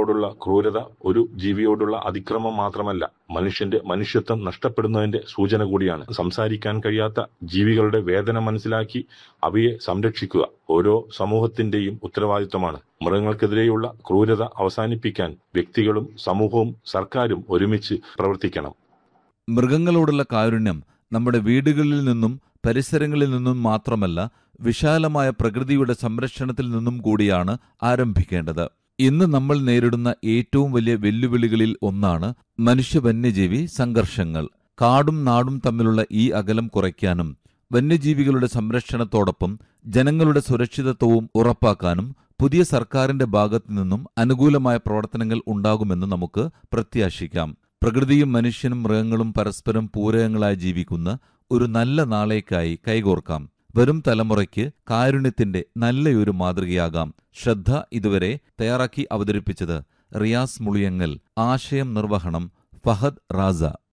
മൃഗങ്ങളോടുള്ള ക്രൂരത ഒരു ജീവിയോടുള്ള അതിക്രമം മാത്രമല്ല മനുഷ്യന്റെ മനുഷ്യത്വം നഷ്ടപ്പെടുന്നതിന്റെ സൂചന കൂടിയാണ് സംസാരിക്കാൻ കഴിയാത്ത ജീവികളുടെ വേദന മനസ്സിലാക്കി അവയെ സംരക്ഷിക്കുക ഓരോ സമൂഹത്തിന്റെയും ഉത്തരവാദിത്തമാണ് മൃഗങ്ങൾക്കെതിരെയുള്ള ക്രൂരത അവസാനിപ്പിക്കാൻ വ്യക്തികളും സമൂഹവും സർക്കാരും ഒരുമിച്ച് പ്രവർത്തിക്കണം മൃഗങ്ങളോടുള്ള കാരുണ്യം നമ്മുടെ വീടുകളിൽ നിന്നും പരിസരങ്ങളിൽ നിന്നും മാത്രമല്ല വിശാലമായ പ്രകൃതിയുടെ സംരക്ഷണത്തിൽ നിന്നും കൂടിയാണ് ആരംഭിക്കേണ്ടത് ഇന്ന് നമ്മൾ നേരിടുന്ന ഏറ്റവും വലിയ വെല്ലുവിളികളിൽ ഒന്നാണ് മനുഷ്യ വന്യജീവി സംഘർഷങ്ങൾ കാടും നാടും തമ്മിലുള്ള ഈ അകലം കുറയ്ക്കാനും വന്യജീവികളുടെ സംരക്ഷണത്തോടൊപ്പം ജനങ്ങളുടെ സുരക്ഷിതത്വവും ഉറപ്പാക്കാനും പുതിയ സർക്കാരിന്റെ ഭാഗത്തു നിന്നും അനുകൂലമായ പ്രവർത്തനങ്ങൾ ഉണ്ടാകുമെന്ന് നമുക്ക് പ്രത്യാശിക്കാം പ്രകൃതിയും മനുഷ്യനും മൃഗങ്ങളും പരസ്പരം പൂരകങ്ങളായി ജീവിക്കുന്ന ഒരു നല്ല നാളേക്കായി കൈകോർക്കാം വരും തലമുറയ്ക്ക് കാരുണ്യത്തിന്റെ നല്ലയൊരു മാതൃകയാകാം ശ്രദ്ധ ഇതുവരെ തയ്യാറാക്കി അവതരിപ്പിച്ചത് റിയാസ് മുളിയങ്ങൽ ആശയം നിർവഹണം ഫഹദ് റാസ